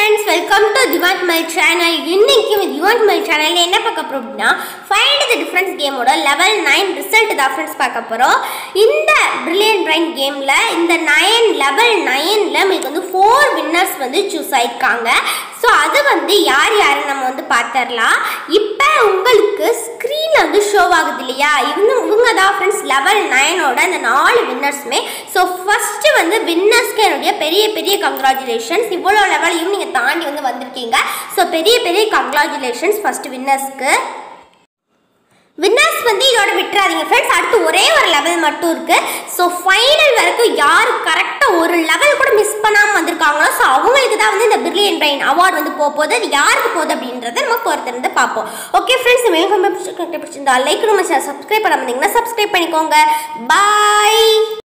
friends welcome to Diwan my channel இன்னைக்கு Diwan my சேனல்ல என்ன பார்க்க போறோம் அப்படின்னா ஃபைண்ட் த டிஃபரன்ஸ் கேமோட லெவல் நைன் ரிசல்ட் தான் ஃப்ரெண்ட்ஸ் பார்க்க போகிறோம் இந்த பிரில்லியன் பிரைன் கேமில் இந்த நைன் லெவல் நைனில் உங்களுக்கு வந்து ஃபோர் வின்னர்ஸ் வந்து சூஸ் ஆயிருக்காங்க ஸோ அது வந்து யார் யாருன்னு நம்ம வந்து பார்த்துடலாம் இப்போ உங்களுக்கு ஸ்க்ரீனில் வந்து ஷோ ஆகுது இல்லையா இவங்க இவங்க தான் ஃப்ரெண்ட்ஸ் லெவல் நைனோட இந்த நாலு வின்னர்ஸுமே ஸோ ஃபஸ்ட்டு வந்து வின்னர்ஸ்க்கு என்னுடைய பெரிய பெரிய கங்க்ராச்சுலேஷன்ஸ் இவ்வளோ லெவலையும் நீங்கள் தாண்டி வந்து வந்திருக்கீங்க ஸோ பெரிய பெரிய கங்க்ராச்சுலேஷன்ஸ் ஃபஸ்ட்டு வின்னர்ஸ்க்கு வின்னர்ஸ் வந்து இதோட விட்டுறாதீங்க ஃப்ரெண்ட்ஸ் அடுத்து ஒரே ஒரு லெவல் மட்டும் இருக்கு ஸோ ஃபைனல் வரைக்கும் யார் கரெக்டாக ஒரு லெவல் கூட மிஸ் பண்ணாமல் வந்திருக்காங்களோ ஸோ அவங்களுக்கு தான் வந்து இந்த பிரில்லியன் பிரைன் அவார்டு வந்து போக போகுது அது யாருக்கு போகுது அப்படின்றத நம்ம பொறுத்திருந்து பார்ப்போம் ஓகே ஃப்ரெண்ட்ஸ் மேலும் பிடிச்சிருந்தா லைக் நம்ம சப்ஸ்கிரைப் பண்ண வந்தீங்கன்னா சப்ஸ்கிரைப் பண்ணிக்கோங்க பாய்